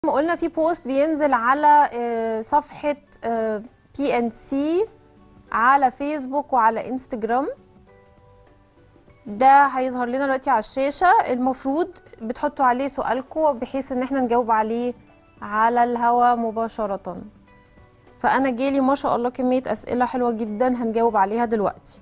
ما قلنا في بوست بينزل على آه، صفحة بي ان سي على فيسبوك وعلى انستجرام ده هيظهر لنا دلوقتي على الشاشة المفروض بتحطوا عليه سؤالكم بحيث ان احنا نجاوب عليه على الهوا مباشرة فانا جالي ما شاء الله كمية اسئلة حلوة جدا هنجاوب عليها دلوقتي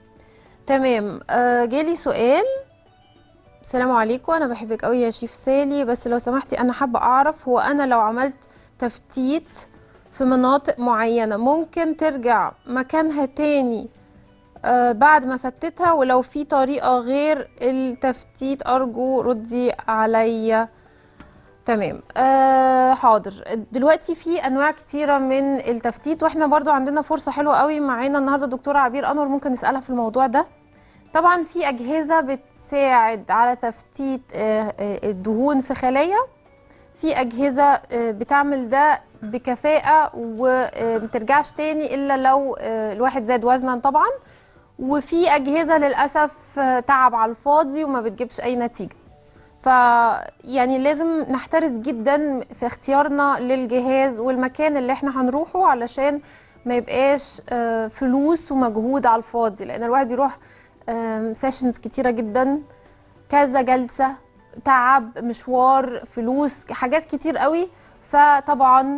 تمام آه، جالي سؤال السلام عليكم انا بحبك قوي يا شيف سالي بس لو سمحتي انا حابه اعرف هو انا لو عملت تفتيت في مناطق معينه ممكن ترجع مكانها تاني آه بعد ما فتتها ولو في طريقه غير التفتيت ارجو ردي عليا تمام آه حاضر دلوقتي في انواع كتيره من التفتيت واحنا برضو عندنا فرصه حلوه قوي معانا النهارده دكتوره عبير انور ممكن نسالها في الموضوع ده طبعا في اجهزه بتساعد على تفتيت آه، آه، الدهون في خلايا في اجهزه آه، بتعمل ده بكفاءه ومترجعش تاني الا لو آه، الواحد زاد وزنا طبعا وفي اجهزه للاسف آه، تعب على الفاضي وما بتجيبش اي نتيجه ف يعني لازم نحترس جدا في اختيارنا للجهاز والمكان اللي احنا هنروحه علشان ما يبقاش آه، فلوس ومجهود على الفاضي لان الواحد بيروح سيشنز كتيره جدا كذا جلسه تعب مشوار فلوس حاجات كتير قوي فطبعا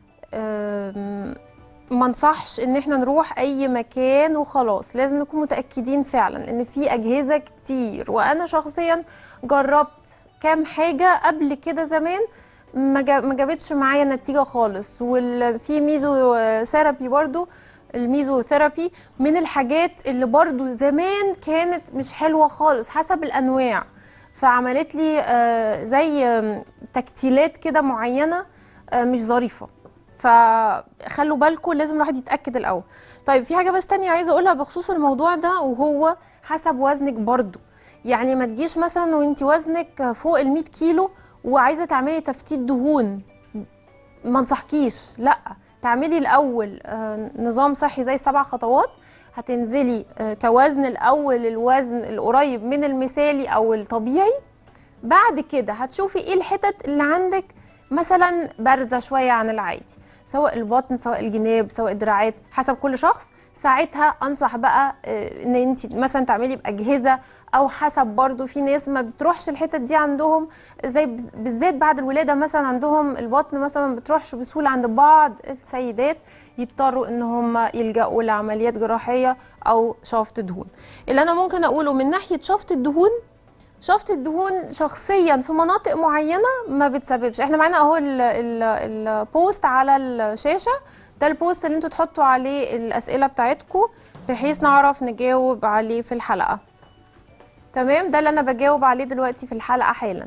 آم، ما انصحش ان احنا نروح اي مكان وخلاص لازم نكون متاكدين فعلا ان في اجهزه كتير وانا شخصيا جربت كام حاجه قبل كده زمان ما جا- ما جابتش معايا نتيجه خالص وفي ميزو ثيرابي برضو الميزو ثيرابي من الحاجات اللي برضو زمان كانت مش حلوه خالص حسب الانواع فعملت لي آه، زي آم، تكتيلات كده معينه آه، مش ظريفه فخلوا بالكم لازم الواحد يتاكد الاول طيب في حاجه بس تانية عايزه اقولها بخصوص الموضوع ده وهو حسب وزنك برضو يعني ما تجيش مثلا وانت وزنك فوق ال 100 كيلو وعايزه تعملي تفتيت دهون ما انصحكيش لا تعملي الاول آه، نظام صحي زي السبع خطوات هتنزلي آه، كوزن الاول الوزن القريب من المثالي او الطبيعي بعد كده هتشوفي ايه الحتت اللي عندك مثلا بارزه شويه عن العادي سواء البطن سواء الجناب سواء الدراعات حسب كل شخص ساعتها انصح بقى آه، ان انت مثلا تعملي باجهزه او حسب برضو في ناس ما بتروحش الحتت دي عندهم زي بز- بالذات بعد الولاده مثلا عندهم البطن مثلا ما بتروحش بسهوله عند بعض السيدات يضطروا ان هم يلجأوا لعمليات جراحيه او شفط دهون اللي انا ممكن اقوله من ناحيه شفط الدهون شفط الدهون شخصيا في مناطق معينه ما بتسببش احنا معانا اهو ال- ال- البوست على الشاشه ده البوست اللي انتوا تحطوا عليه الاسئله بتاعتكم بحيث نعرف نجاوب عليه في الحلقه تمام ده اللي انا بجاوب عليه دلوقتي في الحلقه حالا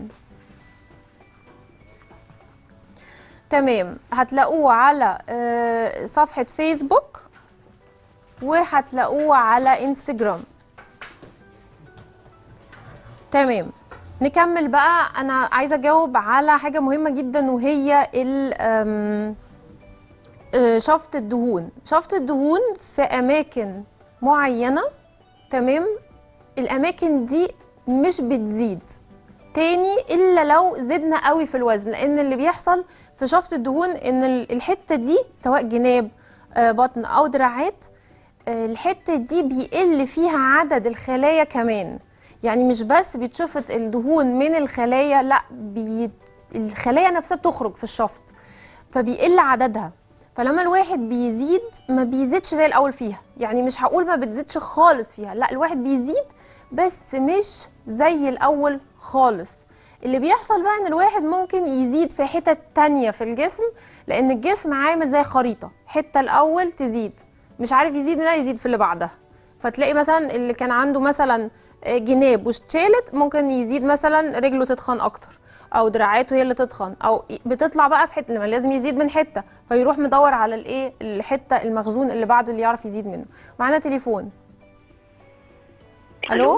تمام هتلاقوه على آه، صفحه فيسبوك وهتلاقوه على انستجرام تمام نكمل بقى انا عايزه اجاوب على حاجه مهمه جدا وهي ال آم، آه، شفط الدهون شفط الدهون في اماكن معينه تمام الاماكن دي مش بتزيد تاني الا لو زدنا قوي في الوزن لان اللي بيحصل في شفط الدهون ان ال- الحته دي سواء جناب آه، بطن او دراعات آه، الحته دي بيقل فيها عدد الخلايا كمان يعني مش بس بيتشفط الدهون من الخلايا لا بي... الخلايا نفسها بتخرج في الشفط فبيقل عددها فلما الواحد بيزيد ما بيزيدش زي الاول فيها يعني مش هقول ما بتزيدش خالص فيها لا الواحد بيزيد بس مش زي الاول خالص اللي بيحصل بقى ان الواحد ممكن يزيد في حتت تانية في الجسم لان الجسم عامل زي خريطة حتة الاول تزيد مش عارف يزيد منها يزيد في اللي بعدها فتلاقي مثلا اللي كان عنده مثلا جناب واتشالت ممكن يزيد مثلا رجله تتخن اكتر او دراعاته هي اللي تتخن او بتطلع بقى في حته لما لازم يزيد من حته فيروح مدور على الايه الحته المخزون اللي بعده اللي يعرف يزيد منه معانا تليفون الو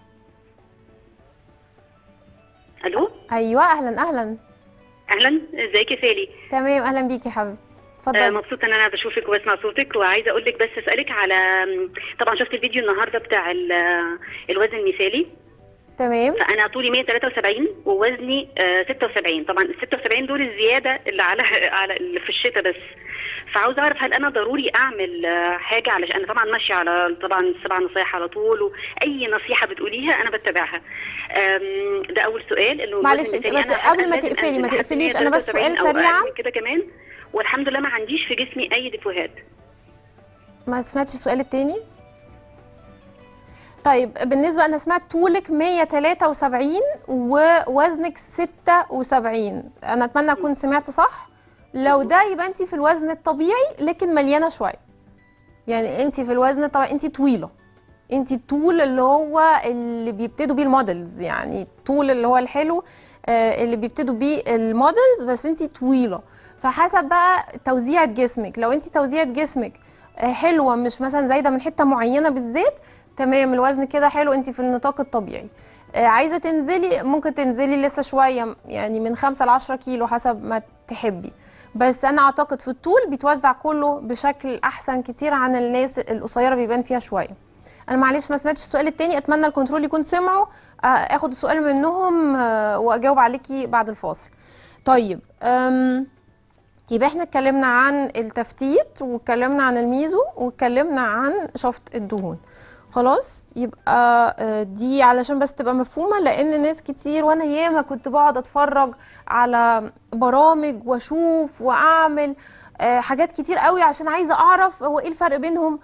الو ايوه اهلا اهلا اهلا ازيك يا سالي تمام اهلا بيكي يا حبيبتي آه اتفضلي مبسوطه ان انا بشوفك وبسمع صوتك وعايزه اقول لك بس اسالك على طبعا شفت الفيديو النهارده بتاع ال- الوزن المثالي تمام فانا طولي 173 ووزني آه 76 طبعا ال 76 دول الزياده اللي على على اللي في الشتاء بس فعاوز اعرف هل انا ضروري اعمل آه حاجه علشان انا طبعا ماشيه على طبعا السبع نصايح على طول واي نصيحه بتقوليها انا بتبعها آم، ده اول سؤال انه معلش الوزن انت بتاعي بس أنا- قبل أنا ما لازم تقفلي ما أنزل لحد تقفليش انا بس 173 سؤال أو أقل سريعا من كده كمان والحمد لله ما عنديش في جسمي اي ديفوهات ما سمعتش السؤال التاني طيب بالنسبة أنا سمعت طولك 173 ووزنك 76 أنا أتمنى أكون سمعت صح لو ده يبقى أنت في الوزن الطبيعي لكن مليانة شوية يعني أنت في الوزن الطبيعي أنت طويلة أنت الطول اللي هو اللي بيبتدوا بيه المودلز يعني الطول اللي هو الحلو آه، اللي بيبتدوا بيه المودلز بس أنت طويلة فحسب بقى توزيعة جسمك لو أنت توزيعة جسمك آه، حلوه مش مثلا زايده من حته معينه بالذات تمام الوزن كده حلو انت في النطاق الطبيعي آه، عايزه تنزلي ممكن تنزلي لسه شويه يعني من 5 ل 10 كيلو حسب ما تحبي بس انا اعتقد في الطول بيتوزع كله بشكل احسن كتير عن الناس القصيره بيبان فيها شويه انا معلش ما سمعتش السؤال التاني اتمنى الكنترول يكون سمعوا آه، اخد السؤال منهم آه، واجاوب عليكي بعد الفاصل طيب أم يبقى احنا اتكلمنا عن التفتيت واتكلمنا عن الميزو واتكلمنا عن شفط الدهون خلاص يبقى آه، دي علشان بس تبقى مفهومة لان ناس كتير وانا ياما كنت بقعد اتفرج على برامج واشوف واعمل آه، حاجات كتير قوي عشان عايزة اعرف هو ايه الفرق بينهم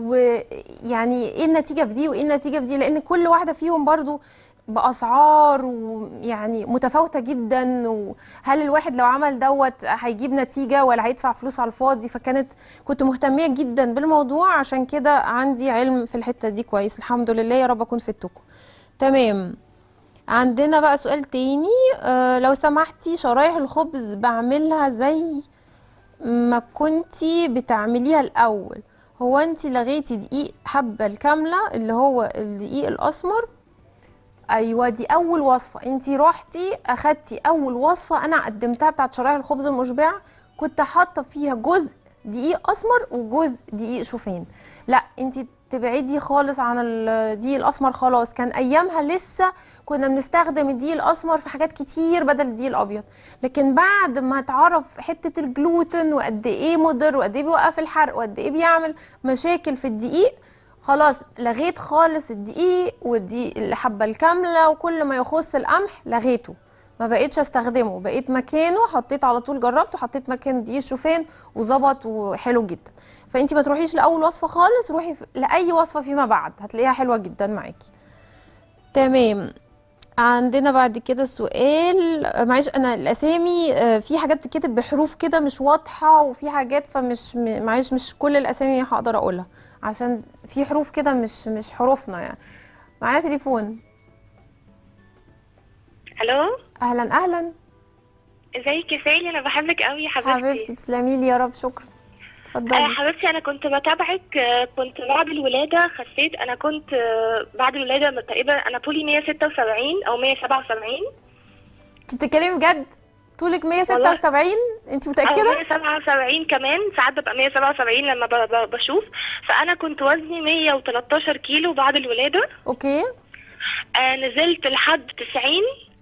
ويعني ايه النتيجة في دي وايه النتيجة في دي لان كل واحدة فيهم برضو باسعار ويعني متفاوته جدا وهل الواحد لو عمل دوت هيجيب نتيجه ولا هيدفع فلوس على الفاضي فكانت كنت مهتميه جدا بالموضوع عشان كده عندي علم في الحته دي كويس الحمد لله يا رب اكون فدتكم تمام عندنا بقى سؤال تاني آه لو سمحتي شرايح الخبز بعملها زي ما كنتي بتعمليها الاول هو انتي لغيتي دقيق حبه الكامله اللي هو الدقيق الاسمر ايوه دي اول وصفه انتي رحتي اخدتي اول وصفه انا قدمتها بتاعت شرايح الخبز المشبعه كنت حاطه فيها جزء دقيق اسمر وجزء دقيق شوفان لا انتي تبعدي خالص عن الدقيق الاسمر خلاص كان ايامها لسه كنا بنستخدم الدقيق الاسمر في حاجات كتير بدل الدقيق الابيض لكن بعد ما اتعرف حته الجلوتين وقد ايه مضر وقد ايه بيوقف الحرق وقد ايه بيعمل مشاكل في الدقيق خلاص لغيت خالص الدقيق والدقيق الحبة الكاملة وكل ما يخص القمح لغيته ما بقيتش استخدمه بقيت مكانه حطيت على طول جربته حطيت مكانه دقيق الشوفان وظبط وحلو جدا فانتي ما تروحيش لاول وصفة خالص روحي في- لاي وصفة فيما بعد هتلاقيها حلوة جدا معاكي تمام عندنا بعد كده سؤال آه، معلش انا الاسامي آه، في حاجات بتتكتب بحروف كده مش واضحه وفي حاجات فمش م- معلش مش كل الاسامي هقدر اقولها عشان في حروف كده مش مش حروفنا يعني معانا تليفون الو اهلا اهلا ازيك يا سالي انا بحبك قوي يا حبيبتي حبيبتي تسلمي لي يا رب شكرا آه اتفضلي حبيبتي انا كنت بتابعك آه، كنت بعد الولاده خسيت انا كنت آه، بعد الولاده تقريبا انا طولي 176 او 177 انت بتتكلمي بجد طولك 176 انت او متاكده 177 كمان ساعات ببقى 177 لما ب- ب- بشوف فانا كنت وزني 113 كيلو بعد الولاده اوكي آه نزلت لحد 90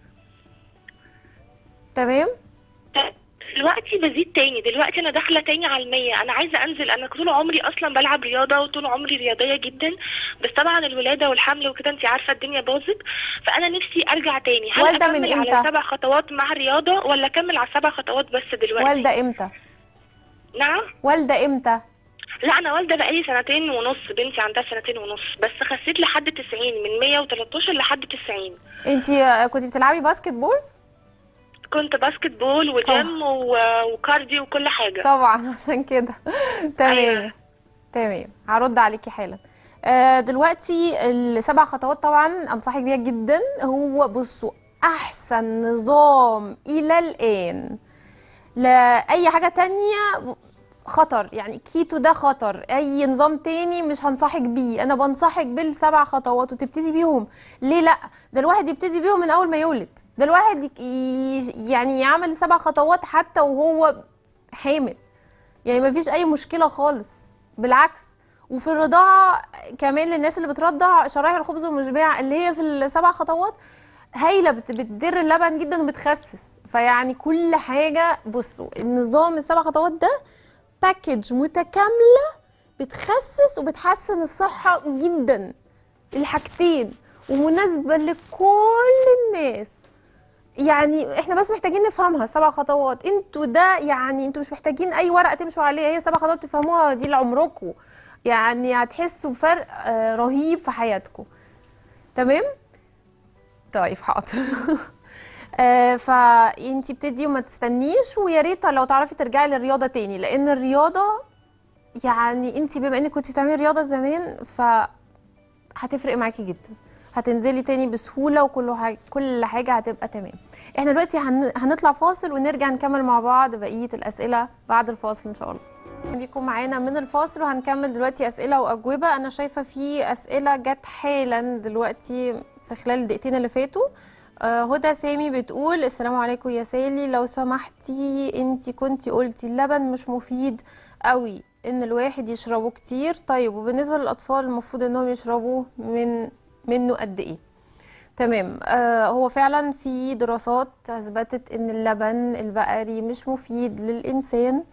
تمام دلوقتي بزيد تاني دلوقتي انا داخله تاني على المية انا عايزه انزل انا طول عمري اصلا بلعب رياضه وطول عمري رياضيه جدا بس طبعا الولاده والحمل وكده انت عارفه الدنيا باظت فانا نفسي ارجع تاني هل والدة من اكمل إمتى؟ على سبع خطوات مع الرياضه ولا اكمل على سبع خطوات بس دلوقتي والده امتى نعم والده امتى لا انا والده بقالي سنتين ونص بنتي عندها سنتين ونص بس خسيت لحد 90 من 113 لحد 90 انت كنت بتلعبي باسكت بول كنت باسكت بول وجيم و- وكارديو وكل حاجه طبعا عشان كده تمام أيوة. تمام هرد عليكي حالا آه، دلوقتي السبع خطوات طبعا انصحك بيها جدا هو بصوا احسن نظام الى الان لاي حاجه تانية خطر يعني كيتو ده خطر اي نظام تاني مش هنصحك بيه انا بنصحك بالسبع خطوات وتبتدي بيهم ليه لا ده الواحد يبتدي بيهم من اول ما يولد ده الواحد يك- ي- يعني يعمل سبع خطوات حتى وهو حامل يعني مفيش اي مشكله خالص بالعكس وفي الرضاعه كمان للناس اللي بترضع شرايح الخبز والمشبع اللي هي في السبع خطوات هايله بت- بتدر اللبن جدا وبتخسس فيعني كل حاجه بصوا النظام السبع خطوات ده باكج متكامله بتخسس وبتحسن الصحه جدا الحاجتين ومناسبه لكل الناس يعني احنا بس محتاجين نفهمها سبع خطوات انتوا ده يعني انتوا مش محتاجين اي ورقه تمشوا عليها هي سبع خطوات تفهموها دي لعمركم يعني هتحسوا بفرق آه، رهيب في حياتكم تمام طيب حاضر آه، فانتي بتدي وما تستنيش ويا ريت لو تعرفي ترجعي للرياضه تاني لان الرياضه يعني انتي بما انك كنتي بتعملي رياضه زمان ف هتفرق معاكي جدا هتنزلي تاني بسهوله وكل حاجه كل حاجه هتبقى تمام احنا دلوقتي هن... هنطلع فاصل ونرجع نكمل مع بعض بقيه الاسئله بعد الفاصل ان شاء الله بيكم معانا من الفاصل وهنكمل دلوقتي اسئله واجوبه انا شايفه في اسئله جت حالا دلوقتي في خلال الدقيقتين اللي فاتوا آه، هدى سامي بتقول السلام عليكم يا سالي لو سمحتي انتي كنتي قلتي اللبن مش مفيد قوي ان الواحد يشربه كتير طيب وبالنسبه للاطفال المفروض انهم يشربوا من منه قد ايه تمام آه هو فعلا في دراسات اثبتت ان اللبن البقري مش مفيد للانسان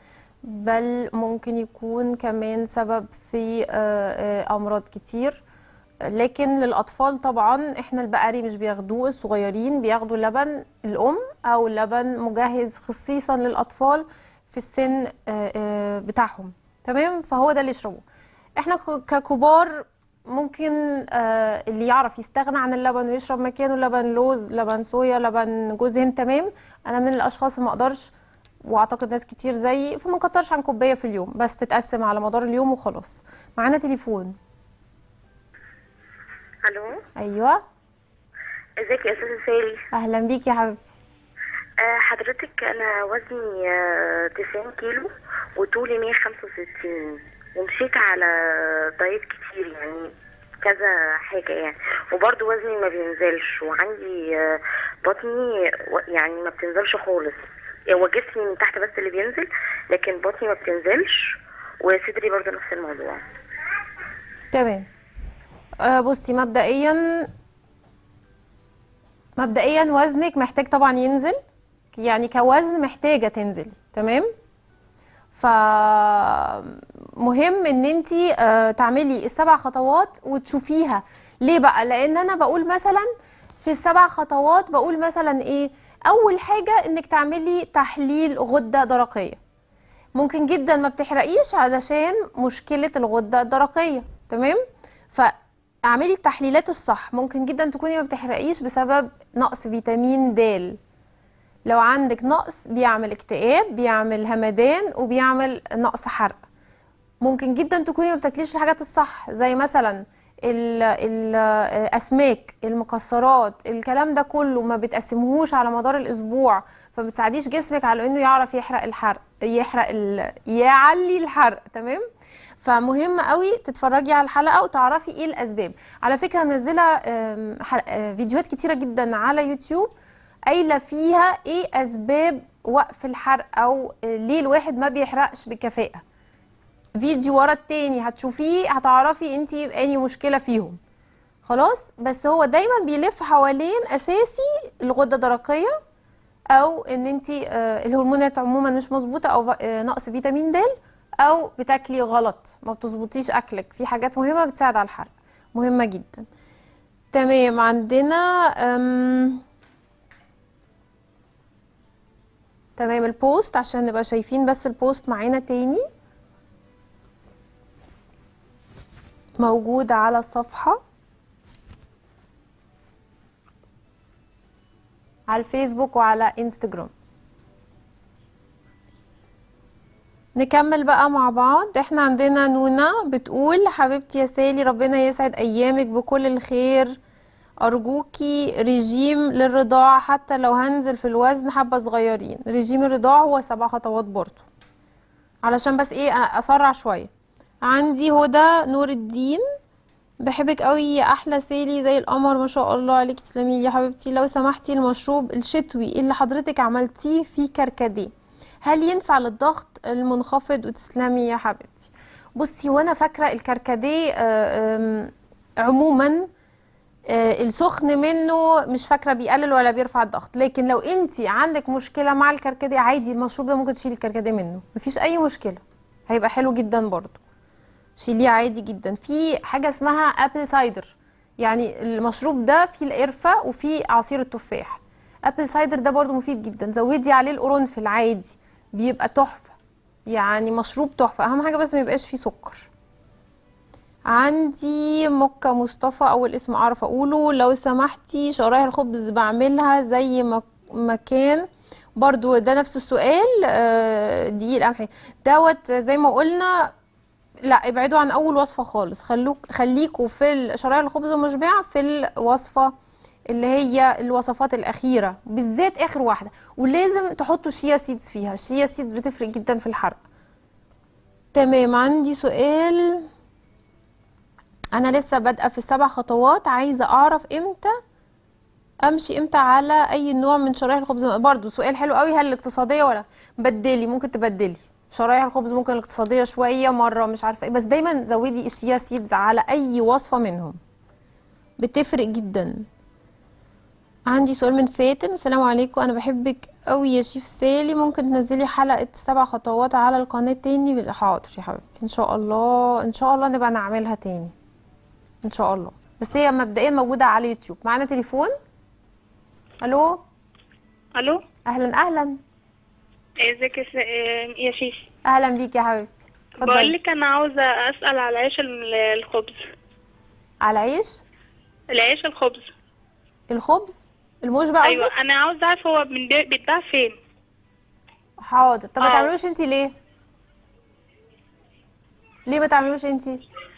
بل ممكن يكون كمان سبب في آه آه امراض كتير لكن للاطفال طبعا احنا البقري مش بياخدوه الصغيرين بياخدوا لبن الام او لبن مجهز خصيصا للاطفال في السن آه، آه، بتاعهم تمام فهو ده اللي يشربوه احنا ك- ككبار ممكن آه، اللي يعرف يستغنى عن اللبن ويشرب مكانه لبن لوز لبن صويا لبن جوز هند تمام انا من الاشخاص اللي ما اقدرش واعتقد ناس كتير زيي فما نكترش عن كوبايه في اليوم بس تتقسم على مدار اليوم وخلاص معانا تليفون الو ايوه ازيك يا استاذه سالي اهلا بيكي يا حبيبتي آه حضرتك انا وزني آه 90 كيلو وطولي 165 ومشيت على دايت كتير يعني كذا حاجه يعني وبرضه وزني ما بينزلش وعندي آه بطني و- يعني ما بتنزلش خالص هو جسمي من تحت بس اللي بينزل لكن بطني ما بتنزلش وصدري برضه نفس الموضوع تمام آه بصي مبدئيا مبدئيا وزنك محتاج طبعا ينزل يعني كوزن محتاجة تنزلي تمام فمهم ان انتي آه، تعملي السبع خطوات وتشوفيها ليه بقى لان انا بقول مثلا في السبع خطوات بقول مثلا ايه اول حاجة انك تعملي تحليل غدة درقية ممكن جدا ما بتحرقيش علشان مشكلة الغدة الدرقية تمام فاعملي التحليلات الصح ممكن جدا تكوني ما بتحرقيش بسبب نقص فيتامين د لو عندك نقص بيعمل اكتئاب بيعمل همدان وبيعمل نقص حرق ممكن جدا تكوني ما بتاكليش الحاجات الصح زي مثلا ال- الاسماك المكسرات الكلام ده كله ما بتقسمهوش على مدار الاسبوع فبتساعديش جسمك على انه يعرف يحرق الحرق يحرق ال... يعلي الحرق تمام فمهم قوي تتفرجي على الحلقه وتعرفي ايه الاسباب على فكره منزله آم، حل- آه، فيديوهات كتيره جدا على يوتيوب قايله فيها ايه اسباب وقف الحرق او آه، ليه الواحد ما بيحرقش بكفاءه فيديو ورا التاني هتشوفيه هتعرفي انتي اني مشكله فيهم خلاص بس هو دايما بيلف حوالين اساسي الغده الدرقيه او ان انتي آه، الهرمونات عموما مش مظبوطه او آه، نقص فيتامين د او بتاكلي غلط ما بتظبطيش اكلك في حاجات مهمه بتساعد على الحرق مهمه جدا تمام عندنا أم... تمام البوست عشان نبقى شايفين بس البوست معانا تاني موجود على الصفحة على الفيسبوك وعلى انستجرام نكمل بقى مع بعض احنا عندنا نونا بتقول حبيبتي يا سالي ربنا يسعد ايامك بكل الخير ارجوكي ريجيم للرضاعة حتى لو هنزل في الوزن حبة صغيرين ريجيم الرضاعة هو سبع خطوات برضو علشان بس ايه اسرع شوية عندي هدى نور الدين بحبك قوي يا احلى سالي زي القمر ما شاء الله عليك تسلمي لي يا حبيبتي لو سمحتي المشروب الشتوي اللي حضرتك عملتيه فيه كركديه هل ينفع للضغط المنخفض وتسلمي يا حبيبتي بصي وانا فاكره الكركديه آه، آم، عموما آه، السخن منه مش فاكره بيقلل ولا بيرفع الضغط لكن لو انت عندك مشكله مع الكركديه عادي المشروب ده ممكن تشيلي الكركديه منه مفيش اي مشكله هيبقى حلو جدا برضو شيليه عادي جدا في حاجه اسمها ابل سايدر يعني المشروب ده فيه القرفه وفيه عصير التفاح ابل سايدر ده برضو مفيد جدا زودي عليه القرنفل عادي بيبقى تحفه يعني مشروب تحفه اهم حاجه بس ما يبقاش فيه سكر عندي مكة مصطفى أول اسم أعرف أقوله لو سمحتي شرايح الخبز بعملها زي ما ما كان برضو ده نفس السؤال آه، دقيق القمح دوت زي ما قلنا لا ابعدوا عن أول وصفة خالص خلوك خليكوا في ال- شرايح الخبز المشبعة في الوصفة اللي هي الوصفات الأخيرة بالذات آخر واحدة ولازم تحطوا شيا سيدز فيها الشيا سيدز بتفرق جدا في الحرق تمام عندي سؤال انا لسه بادئه في السبع خطوات عايزه اعرف امتى امشي امتى على اي نوع من شرايح الخبز برضو سؤال حلو قوي هل الاقتصاديه ولا بدلي ممكن تبدلي شرايح الخبز ممكن الاقتصاديه شويه مره مش عارفه ايه بس دايما زودي الشيا سيدز على اي وصفه منهم بتفرق جدا عندي سؤال من فاتن السلام عليكم انا بحبك قوي يا شيف سالي ممكن تنزلي حلقه سبع خطوات على القناه تاني حاضر يا حبيبتي ان شاء الله ان شاء الله نبقى نعملها تاني ان شاء الله بس هي مبدئيا موجوده على اليوتيوب معانا تليفون الو الو اهلا اهلا ازيك يا س- آه، يا شيف اهلا بيك يا حبيبتي بقول اتفضلي لك انا عاوزه اسال على عيش ال- الخبز على عيش العيش الخبز الخبز المشبع ايوه قصدك انا عاوزه اعرف هو من بي- بيتباع فين حاضر طب ما آه. تعملوش انت ليه ليه ما تعملوش انت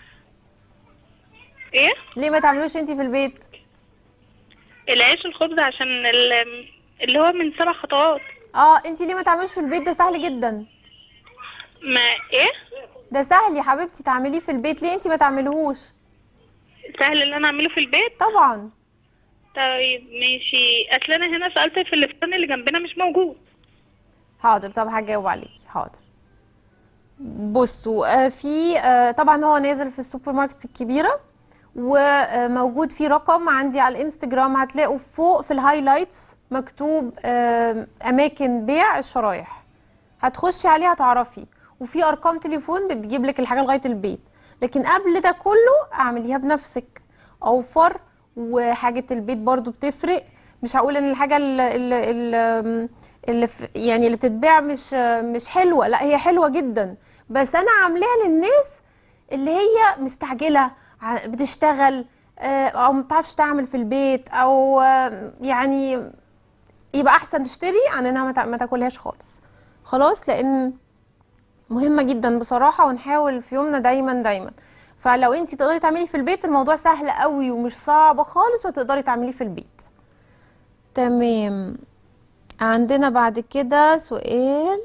ايه ليه ما تعملوش انت في البيت العيش الخبز عشان ال- اللي هو من سبع خطوات اه انت ليه ما تعملوش في البيت ده سهل جدا ما ايه ده سهل يا حبيبتي تعمليه في البيت ليه انت ما تعملهوش سهل ان انا اعمله في البيت طبعا طيب ماشي اصل انا هنا سالت في الفطار اللي جنبنا مش موجود حاضر طب هجاوب عليكي حاضر بصوا آه، في آه، طبعا هو نازل في السوبر ماركت الكبيرة وموجود فيه رقم عندي على الانستجرام هتلاقوا فوق في الهايلايتس مكتوب آه، اماكن بيع الشرايح هتخشي عليها تعرفي وفي ارقام تليفون بتجيب لك الحاجه لغايه البيت لكن قبل ده كله اعمليها بنفسك اوفر وحاجه البيت برضو بتفرق مش هقول ان الحاجه اللي, اللي, اللي في- يعني اللي بتتباع مش مش حلوه لا هي حلوه جدا بس انا عاملاها للناس اللي هي مستعجله ع- بتشتغل آه، او ما بتعرفش تعمل في البيت او آه، يعني يبقى احسن تشتري عن انها ما تع- ما تاكلهاش خالص خلاص لان مهمة جدا بصراحة ونحاول في يومنا دايما دايما فلو انت تقدري تعملي في البيت الموضوع سهل قوي ومش صعب خالص وتقدري تعمليه في البيت تمام عندنا بعد كده سؤال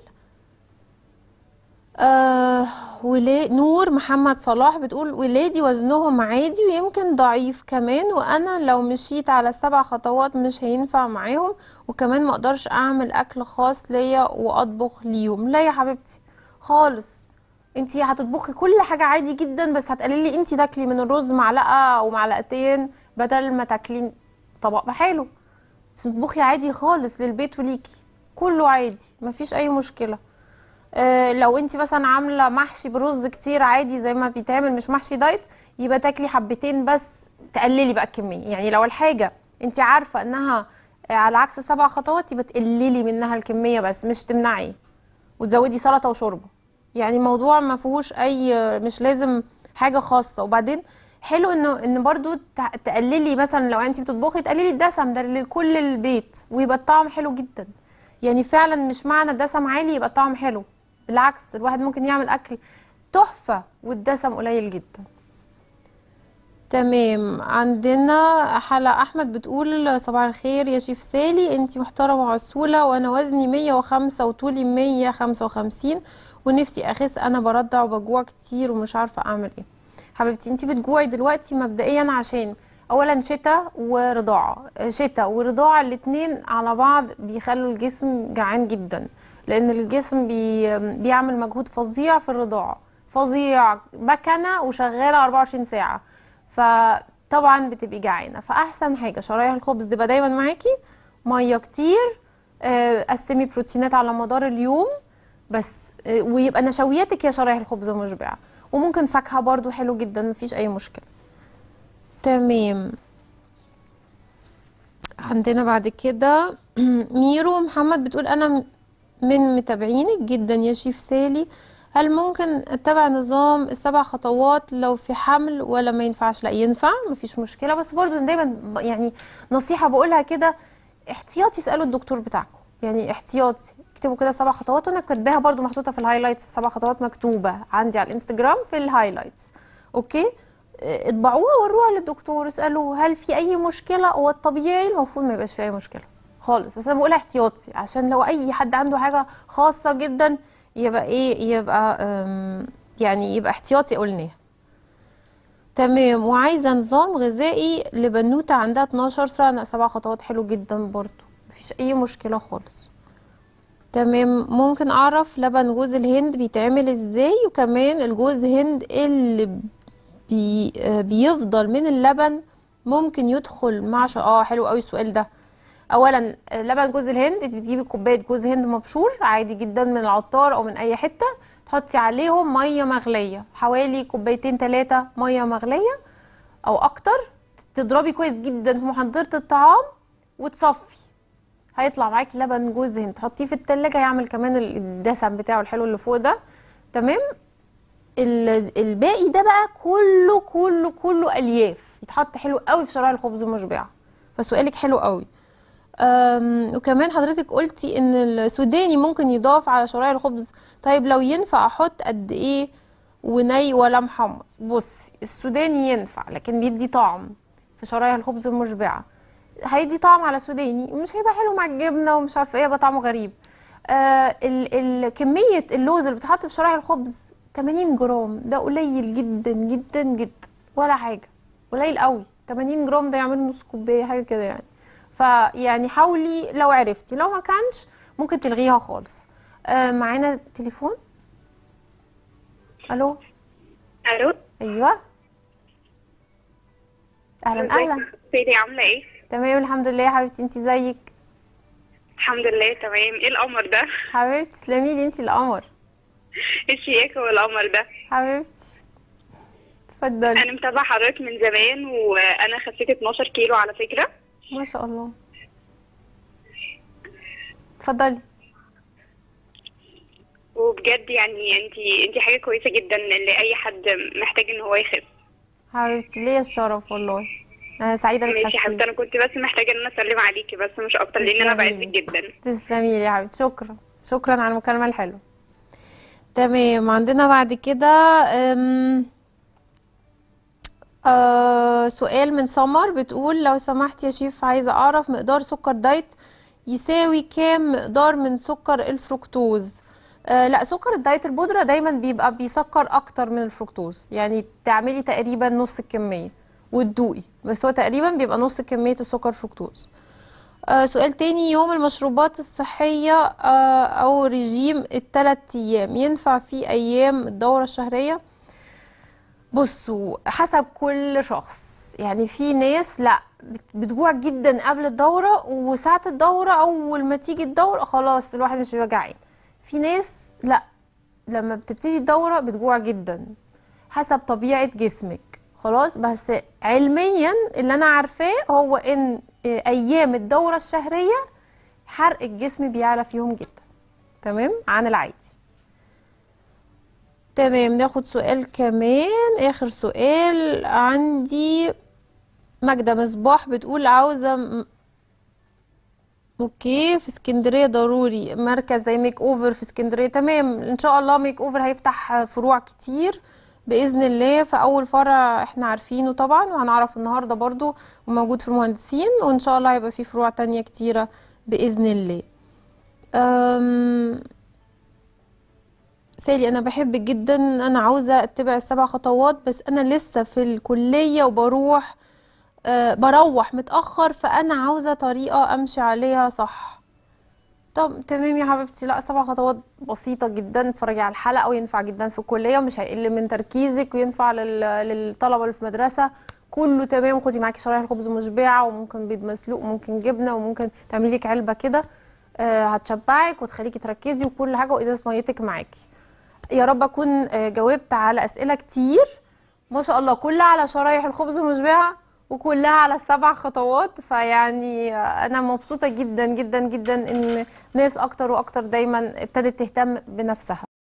آه ولا نور محمد صلاح بتقول ولادي وزنهم عادي ويمكن ضعيف كمان وانا لو مشيت على السبع خطوات مش هينفع معاهم وكمان ما اقدرش اعمل اكل خاص ليا واطبخ ليهم لا يا حبيبتي خالص انتي هتطبخي كل حاجة عادي جدا بس هتقللي انتي تاكلي من الرز معلقة او معلقتين بدل ما تاكلي طبق بحاله بس تطبخي عادي خالص للبيت وليكي كله عادي مفيش اي مشكلة آه، لو انت مثلا عامله محشي برز كتير عادي زي ما بيتعمل مش محشي دايت يبقى تاكلي حبتين بس تقللي بقى الكميه يعني لو الحاجه انت عارفه انها آه، على عكس السبع خطوات يبقى تقللي منها الكميه بس مش تمنعي وتزودي سلطه وشوربه يعني الموضوع ما فيهوش اي مش لازم حاجه خاصه وبعدين حلو انه ان برضو تع- تقللي مثلا لو انت بتطبخي تقللي الدسم ده لكل البيت ويبقى الطعم حلو جدا يعني فعلا مش معنى الدسم عالي يبقى الطعم حلو بالعكس الواحد ممكن يعمل اكل تحفة والدسم قليل جدا تمام عندنا حلا احمد بتقول صباح الخير يا شيف سالي انتي محترمة وعسولة وانا وزني 105 وطولي 155 ونفسي اخس انا برضع وبجوع كتير ومش عارفة اعمل ايه حبيبتي انتي بتجوعي دلوقتي مبدئيا عشان اولا شتاء ورضاعة شتاء ورضاعة الاتنين على بعض بيخلوا الجسم جعان جدا لان الجسم بي بيعمل مجهود فظيع في الرضاعة فظيع مكنه وشغاله 24 ساعه فطبعا بتبقي جعانه فاحسن حاجه شرايح الخبز تبقى دايما معاكي ميه كتير آه، قسمي بروتينات على مدار اليوم بس آه، ويبقى نشوياتك هي شرايح الخبز مشبعه وممكن فاكهه برضو حلو جدا مفيش اي مشكله تمام عندنا بعد كده ميرو محمد بتقول انا م- من متابعينك جدا يا شيف سالي هل ممكن اتبع نظام السبع خطوات لو في حمل ولا ما ينفعش لا ينفع مفيش مشكله بس برضو دايما ب- يعني نصيحه بقولها كده احتياطي اسالوا الدكتور بتاعكم يعني احتياطي اكتبوا كده سبع خطوات وانا كاتباها برضو محطوطه في الهايلايتس السبع خطوات مكتوبه عندي على الانستجرام في الهايلايتس اوكي اه، اطبعوها وروها للدكتور اسالوا هل في اي مشكله هو الطبيعي المفروض ما يبقاش في اي مشكله خالص بس انا بقول احتياطي عشان لو اي حد عنده حاجه خاصه جدا يبقى ايه يبقى ام، يعني يبقى احتياطي قلناها تمام وعايزه نظام غذائي لبنوته عندها 12 سنه سبع خطوات حلو جدا برضو مفيش اي مشكله خالص تمام ممكن اعرف لبن جوز الهند بيتعمل ازاي وكمان الجوز هند اللي بي آه، بيفضل من اللبن ممكن يدخل مع ش... اه حلو قوي السؤال ده اولا آه، لبن جوز الهند انت بتجيبي كوبايه جوز هند مبشور عادي جدا من العطار او من اي حته تحطي عليهم ميه مغليه حوالي كوبايتين ثلاثه ميه مغليه او اكتر تضربي كويس جدا في محضره الطعام وتصفي هيطلع معاكي لبن جوز هند تحطيه في التلاجة هيعمل كمان ال- الدسم بتاعه الحلو اللي فوق ده تمام ال- الباقي ده بقى كله كله كله الياف يتحط حلو قوي في شرايح الخبز المشبعه فسؤالك حلو قوي أم، وكمان حضرتك قلتي ان السوداني ممكن يضاف على شرايح الخبز طيب لو ينفع احط قد ايه وني ولا محمص بصي السوداني ينفع لكن بيدي طعم في شرايح الخبز المشبعه هيدي طعم على سوداني مش هيبقى حلو مع الجبنه ومش عارفه ايه يبقى طعمه غريب آه ال ال كميه اللوز اللي بتحط في شرايح الخبز 80 جرام ده قليل جدا جدا جدا ولا حاجه قليل قوي 80 جرام ده يعمل نص كوبايه حاجه كده يعني فيعني حاولي لو عرفتي لو ما كانش ممكن تلغيها خالص آه معانا تليفون الو الو ايوه اهلا اهلا سيدي عامله ايه تمام الحمد لله يا حبيبتي انتي زيك الحمد لله تمام ايه القمر ده حبيبتي تسلمي لي انتي القمر ايه الشياكه والقمر ده حبيبتي اتفضلي انا متابعه حضرتك من زمان وانا خسيت 12 كيلو على فكره ما شاء الله اتفضلي وبجد يعني انت انت حاجه كويسه جدا لاي حد محتاج ان هو يخس حبيبتي ليا الشرف والله انا سعيده انك ماشي يا حبيبتي انا حسيتي كنت بس محتاجه ان انا اسلم عليكي بس مش اكتر لان انا تسلمي بعزك لي. جدا تسلمي لي يا حبيبتي شكرا شكرا على المكالمه الحلوه تمام عندنا بعد كده أم... آه سؤال من سمر بتقول لو سمحت يا شيف عايزه اعرف مقدار سكر دايت يساوي كام مقدار من سكر الفركتوز آه لا سكر الدايت البودرة دايما بيبقى بيسكر اكتر من الفركتوز يعني تعملي تقريبا نص الكمية وتدوقي بس هو تقريبا بيبقى نص كمية السكر فركتوز آه سؤال تاني يوم المشروبات الصحية آه او رجيم التلات ايام ينفع في ايام الدورة الشهرية بصوا حسب كل شخص يعني في ناس لا بت- بتجوع جدا قبل الدورة وساعة الدورة أول ما تيجي الدورة خلاص الواحد مش بيبقى جعان في ناس لا لما بتبتدي الدورة بتجوع جدا حسب طبيعة جسمك خلاص بس علميا اللي أنا عارفاه هو إن أيام الدورة الشهرية حرق الجسم بيعلى فيهم جدا تمام عن العادي تمام ناخد سؤال كمان اخر سؤال عندي ماجدة مصباح بتقول عاوزة م- اوكي في اسكندرية ضروري مركز زي ميك اوفر في اسكندرية تمام ان شاء الله ميك اوفر هيفتح فروع كتير بإذن الله في أول فرع احنا عارفينه طبعا وهنعرف النهاردة برضو وموجود في المهندسين وإن شاء الله هيبقى في فروع تانية كتيرة بإذن الله أم... سالي انا بحبك جدا انا عاوزه اتبع السبع خطوات بس انا لسه في الكليه وبروح آه بروح متاخر فانا عاوزه طريقه امشي عليها صح طب تمام يا حبيبتي لا سبع خطوات بسيطة جدا اتفرجي على الحلقة وينفع جدا في الكلية ومش هيقل من تركيزك وينفع لل... للطلبة اللي في مدرسة كله تمام خدي معاكي شرايح الخبز مشبعة وممكن بيض مسلوق وممكن جبنة وممكن تعملي لك علبة كده آه هتشبعك وتخليكي تركزي وكل حاجة وإزازة ميتك معاكي يا رب أكون آه جاوبت على أسئلة كتير ما شاء الله كلها على شرايح الخبز المشبعة وكلها على السبع خطوات فيعني انا مبسوطه جدا جدا جدا ان ناس اكتر واكتر دايما ابتدت تهتم بنفسها